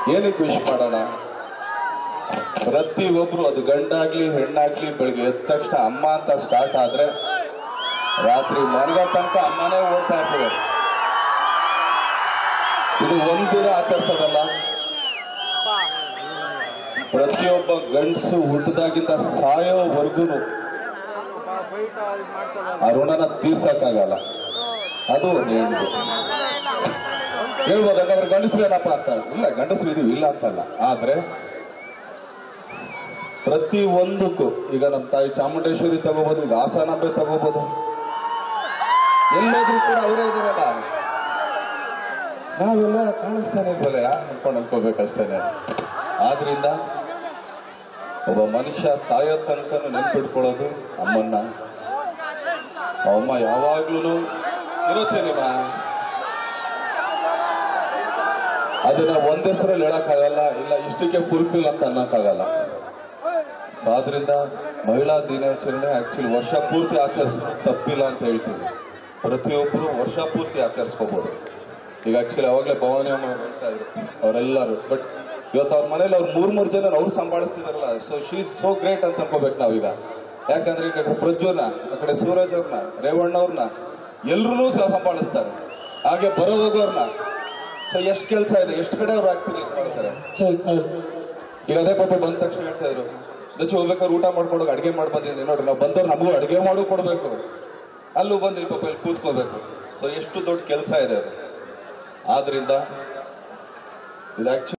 ಏನಕ್ಕೆ ವಿಶ್ ಮಾಡೋಣ ಪ್ರತಿ ಒಬ್ರು ಅದು ಗಂಡಾಗ್ಲಿ ಹೆಣ್ಣಾಗ್ಲಿ ಬೆಳಿಗ್ಗೆ ಎದ್ದ ತಕ್ಷಣ ಅಮ್ಮ ಅಂತ ಸ್ಟಾರ್ಟ್ ಆದ್ರೆ ರಾತ್ರಿ ಮನೆಗೋ ತನಕ ಅಮ್ಮನೇ ಓಡ್ತಾ ಇರ್ತದೆ ಇದು ಒಂದಿನ ಆಚರಿಸೋದಲ್ಲ ಪ್ರತಿಯೊಬ್ಬ ಗಂಡಸು ಹುಟ್ಟದಾಗಿಂದ ಸಾಯೋವರೆಗೂ ಆ ಋಣನ ತೀರ್ಸಕ್ಕಾಗಲ್ಲ ಅದು ಒಂದು ಹೆಣ್ಣು ಹೇಳ್ಬೋದು ಹಾಗಾದ್ರೆ ಗಂಡಸರು ಏನಪ್ಪ ಅಂತ ಇಲ್ಲ ಗಂಡಸರು ಇದೀವಿ ಇಲ್ಲ ಅಂತಲ್ಲ ಆದ್ರೆ ಪ್ರತಿ ಒಂದಕ್ಕೂ ಈಗ ನಮ್ಮ ತಾಯಿ ಚಾಮುಂಡೇಶ್ವರಿ ತಗೋಬಹುದು ಈಗ ಹಾಸನಾಂಬೆ ತಗೋಬಹುದು ಎಲ್ಲೋದ್ರೂ ಕೂಡ ಅವರೇ ಇದಾರಲ್ಲ ನಾವೆಲ್ಲ ಕಾಣಿಸ್ತಾನೆ ಇಲ್ವಲ್ಲ ಅನ್ಕೊಂಡು ಅನ್ಕೋಬೇಕಷ್ಟೇನೆ ಆದ್ರಿಂದ ಒಬ್ಬ ಮನುಷ್ಯ ಸಾಯೋ ತನಕ ನೆನ್ಪಿಟ್ಕೊಳ್ಳೋದು ಅಮ್ಮನ್ನ ಅಮ್ಮ ಯಾವಾಗ್ಲೂ ಇರೋಚೆ ನಿಮ್ಮ ಅದನ್ನ ಒಂದ್ ಹೆಸರಲ್ಲಿ ಹೇಳಕ್ಕಾಗಲ್ಲ ಇಲ್ಲ ಇಷ್ಟಕ್ಕೆ ಫುಲ್ಫಿಲ್ ಅಂತ ಅನ್ನಕ್ಕಾಗಲ್ಲ ಸೊ ಆದ್ರಿಂದ ಮಹಿಳಾ ದಿನಾಚರಣೆ ಆಕ್ಚುಲಿ ವರ್ಷ ಪೂರ್ತಿ ಆಚರಿಸೋದು ತಪ್ಪಿಲ್ಲ ಅಂತ ಹೇಳ್ತೀವಿ ಪ್ರತಿಯೊಬ್ಬರು ವರ್ಷ ಪೂರ್ತಿ ಆಚರಿಸ್ಕೋಬಹುದು ಈಗ ಆಕ್ಚುಲಿ ಅವಾಗಲೇ ಭವಾನಿ ಅಮ್ಮ ಹೇಳ್ತಾ ಇದ್ರು ಅವರೆಲ್ಲರೂ ಬಟ್ ಇವತ್ತು ಅವ್ರ ಮನೇಲಿ ಅವ್ರು ಮೂರ್ ಮೂರ್ ಜನ ಅವ್ರು ಸಂಭಾಳಿಸ್ತಿದಾರಲ್ಲ ಸೊ ಶೀ ಸೋ ಗ್ರೇಟ್ ಅಂತ ಅನ್ಕೋಬೇಕು ನಾವೀಗ ಯಾಕಂದ್ರೆ ಈಗ ಆ ಕಡೆ ಪ್ರಜ್ವಲ್ನ ಆ ಕಡೆ ಸೂರಜ್ ಅವ್ರನ್ನ ರೇವಣ್ಣ ಅವ್ರನ್ನ ಎಲ್ರೂ ಸಂಭಾಳಿಸ್ತಾರೆ ಹಾಗೆ ಬರೋ ಹೋಗೋರ್ನ ಸೊ ಎಷ್ಟು ಕೆಲಸ ಇದೆ ಎಷ್ಟು ಕಡೆ ಅವ್ರು ಆಗ್ತಿರ್ಲಿ ಮಾಡ್ತಾರೆ ಈಗ ಅದೇ ಪಾಪ ಬಂದ ತಕ್ಷಣ ಹೇಳ್ತಾ ಇದ್ರು ದಚ್ಚು ಹೋಗ್ಬೇಕಾದ್ರೆ ಊಟ ಮಾಡ್ಕೊಡೋಕೆ ಅಡಿಗೆ ಮಾಡಿ ಬಂದಿದ್ದೀನಿ ನೋಡ್ರಿ ನಾವು ಬಂದವ್ರು ನಮಗೂ ಅಡಿಗೆ ಮಾಡು ಕೊಡ್ಬೇಕು ಅಲ್ಲೂ ಬಂದ್ರಿ ಪಾಪ ಇಲ್ಲಿ ಕೂತ್ಕೋಬೇಕು ಸೊ ಎಷ್ಟು ದೊಡ್ಡ ಕೆಲಸ ಇದೆ ಅದು ಆದ್ರಿಂದ ಇದು ಆಕ್ಚುಲಿ